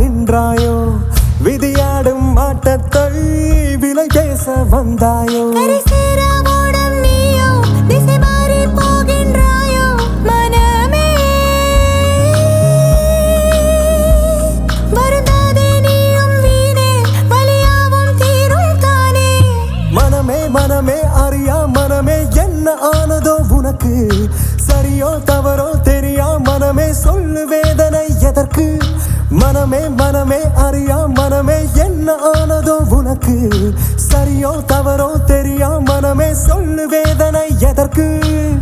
நின்றாயோ விதியாடும் ஆட்டத்தை விலை பேச வந்தாயோ கரை சேர ஓடும் நீயோ திசை மாறி போகின்றாயோ மனமே வருந்தாதே நீயும் வீணே வலியாவும் தீரும் தானே மனமே மனமே அறியா மனமே என்ன ஆனதோ உனக்கு சரியோ தவறோ தெரியா மனமே சொல்லு வேதனை எதற்கு மனமே மனமே அறியா மனமே என்ன ஆனதோ உனக்கு சரியோ தவறோ தெரியா மனமே சொல்லு வேதனை எதற்கு